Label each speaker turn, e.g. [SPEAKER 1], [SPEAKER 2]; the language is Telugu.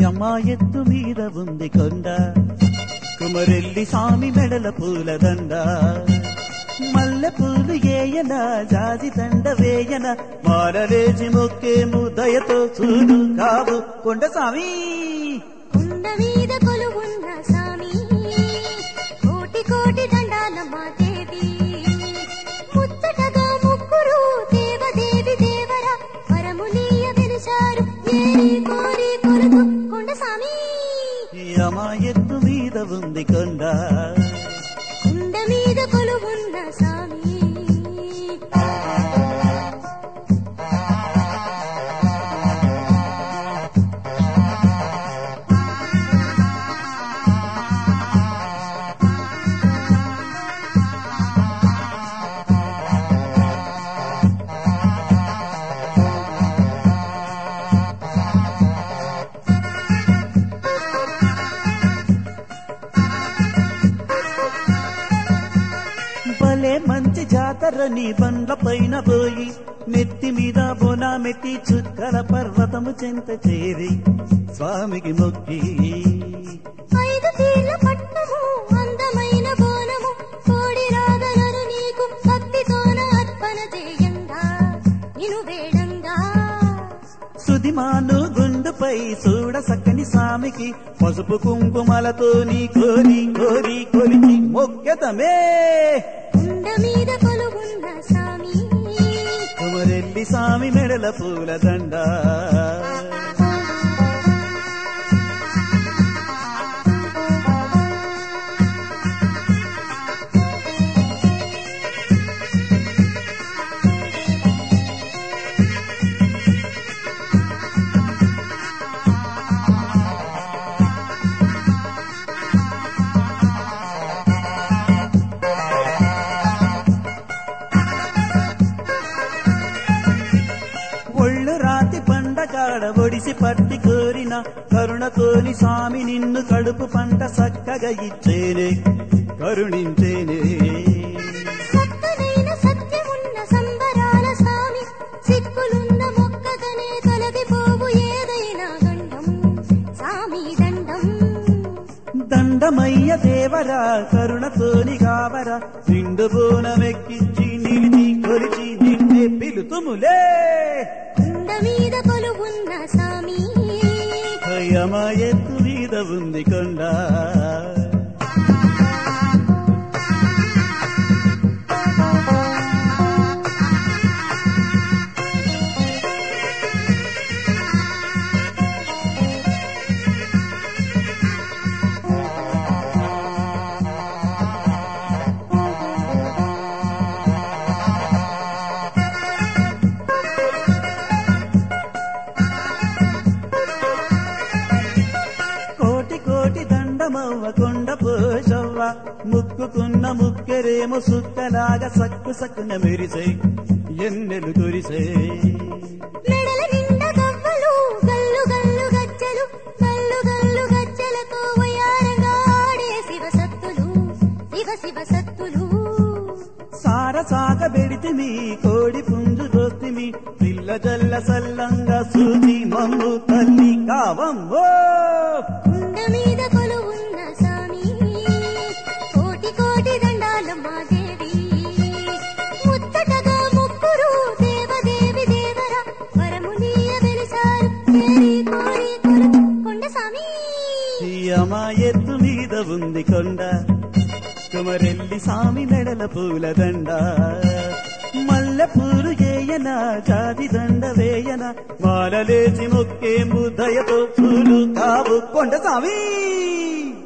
[SPEAKER 1] యమ ఎత్తు మీద ఉంది కొండ కుమరెల్లి స్వామి మెడల పూలదండ మల్లె పూలు ఏయన జాజి దండ వేయన మాలలేచి మొక్కేము దయతో చూడు కావు కొండ స్వామి
[SPEAKER 2] కొండ మీద కొలువున్న సామి కోటి కోటి దండాల మా దేవి ముచ్చటగా ముగ్గురు దేవదేవి దేవర వరములీయ వెలిశారు ఏరి కోరి కొలుతు కొండ సామి
[SPEAKER 1] యమ ఎత్తు మీద ఉంది కొండ
[SPEAKER 2] కొండ మీద కొలువున్న సామి
[SPEAKER 1] భలే మంచి జాతర నీ బండ్ల పైన పోయి నెత్తి మీద బోనామెత్తి చుక్కల పర్వతము చెంత చేరి స్వామికి మొక్కి
[SPEAKER 2] ఐదు తీర్ల పట్నము అందమైన బోనము కోడి రాగలను నీకు భక్తితోన అర్పణ చేయంగా నిను వేడంగా
[SPEAKER 1] సుదిమాను గుండుపై చూడ సక్కని స్వామికి పసుపు కుంకుమలతో నీ కోరి కోరి కొలిచి మొక్కెతమే
[SPEAKER 2] కొండ మీద కొలువున్న సామి
[SPEAKER 1] కుమరెల్లి స్వామి మెడల పూల దండ ఒళ్ళు రాతి పండగాడ ఒడిసి పట్టి కోరిన కరుణతోని స్వామి నిన్ను కడుపు పంట చక్కగా ఇచ్చేనే కరుణించేనే
[SPEAKER 2] సత్తనైన సత్యమున్న సంబరాల స్వామి సిక్కులున్న మొక్కగనే తొలగిపోవు ఏదైనా గండం సామి దండం
[SPEAKER 1] దండమయ్య దేవరా కరుణతోని కావరా నిండు బోనమెక్కించి నిలిచి కొలిచి నిన్నే పిలుతుములే
[SPEAKER 2] కొండ మీద కొలువున్న సామి
[SPEAKER 1] హయమ ఎత్తు మీద ఉంది కొండ కోటి కోటి దండమవ్వ కొండ పోషవ్వ ముక్కుకున్న ముక్కెరేమో సుక్కలాగా సక్కు సక్కున మెరిసే ఎన్నెలు కురిసే
[SPEAKER 2] మెడల నిండా గవ్వలు గల్లు గల్లు గజ్జలు గల్లు గల్లు గజ్జలతో వయారంగా ఆడే శివ సత్తులు శివ శివ సత్తులు
[SPEAKER 1] సార సాగ బెడితిమి కోడి పుంజు దోస్తిమి పిల్ల జల్ల సల్లంగా సూచి మమ్ము తల్లి కావమ్మో
[SPEAKER 2] కొండ మీద కొలువున్న సామి కోటి కోటి దండాల మా దేవి ముత్తటగా ముగ్గురు దేవదేవి దేవర వరములీయ వెలిసారు ఏరి కోరి కొలుతు కొండ సామి
[SPEAKER 1] అమ్మ ఎత్తు మీద ఉంది కొండ కుమరెల్లి సామి మెడల పూల దండ మల్లె పూలు ఏయన జాతి దండ వేయన మాలలేచి మొక్కేము దయతో పూలు కావు కొండ సామి